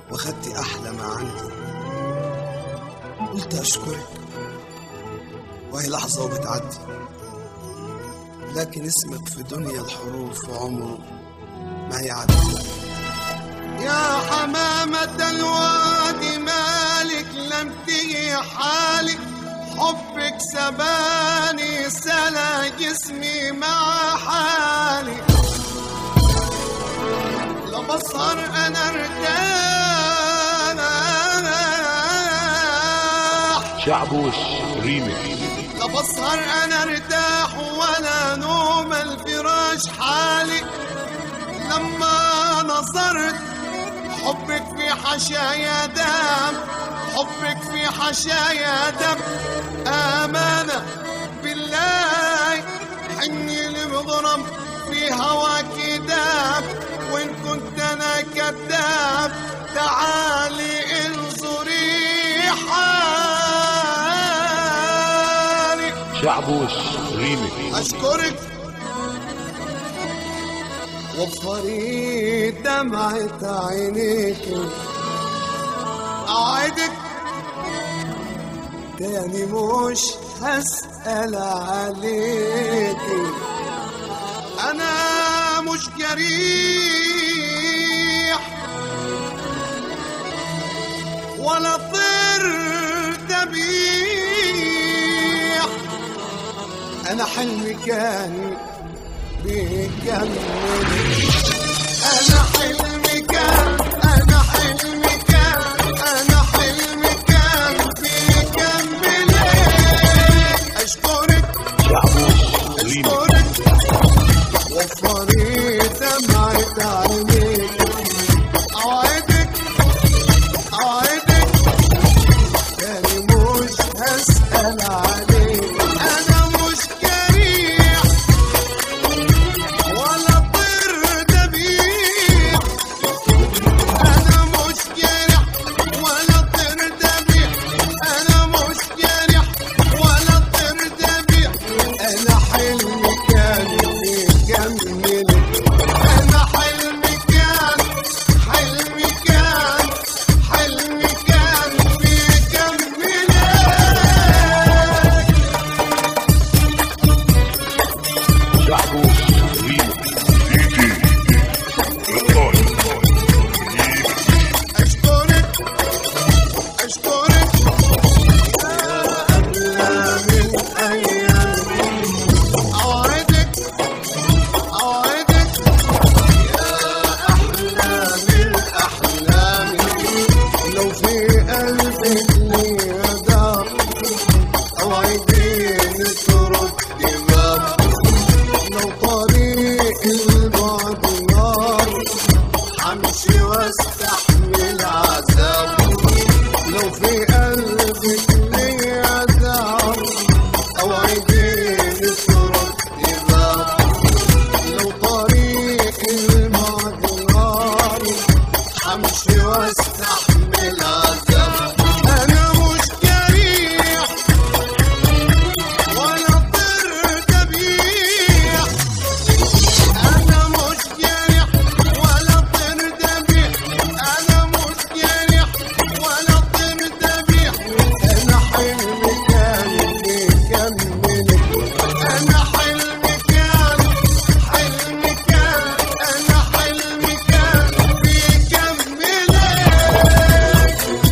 واخدت احلى ما عندي قلت اشكرك وهي لحظة وبتعدي لكن اسمك في دنيا الحروف وعمره ما هيعدي يا حمامة الوادي مالك لم تجي حالك حبك سباني سلا جسمي مع حالي لا بسهر انا ارتاح شعبوش ريميكس لا بسهر انا ارتاح ولا نوم الفراش حالي لما نظرت حبك في حشايا دم حبك في حشايا دم امانه بالله حني المضرم في هواك دام وان كنت انا كذاب تعالي انظري حالي شعبوش ريميكس أشكرك وفري دمعة عينيك أوعدك تاني مش هسأل عليك أنا مش جريح ولا طير ذبيح انا حلمي كان بيكمل انا حلمي كان انا حلمي كان انا حلمي كان بيكمل اشكرك شعبوش ريميكس اشكرك وفري دمعة عينيك اوعدك اوعدك تاني مش هسأل عليك انا مش جريح ولا طير ذبيح انا مش جريح ولا طير ذبيح انا مش جريح ولا طير ذبيح انا حلمي كان بيكمل انا حلمي كان حلمي كان حلمي كان بيكمل شعبوش ريميكس أشكرك أشكرك أغلى من أيامي أوعدك أوعدك يا أحلى من أحلامي لو في قلبك لي دار أوعديني ترد باب لو طريق البعد نار همشي واستحمل عذاب لو في قلبك ليا دار اوعديني ترد باب لو طريق الماضي نار همشي واستحمل عذاب انا مش جريح ولا طير ذبيح أنا مش جارح ولا طير ذبيح أنا مش جارح ولا طير ذبيح أنا حلمي كان بيكمل أنا حلمي كان حلمي كان أنا حلمي كان بيكمل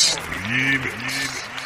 ريميكس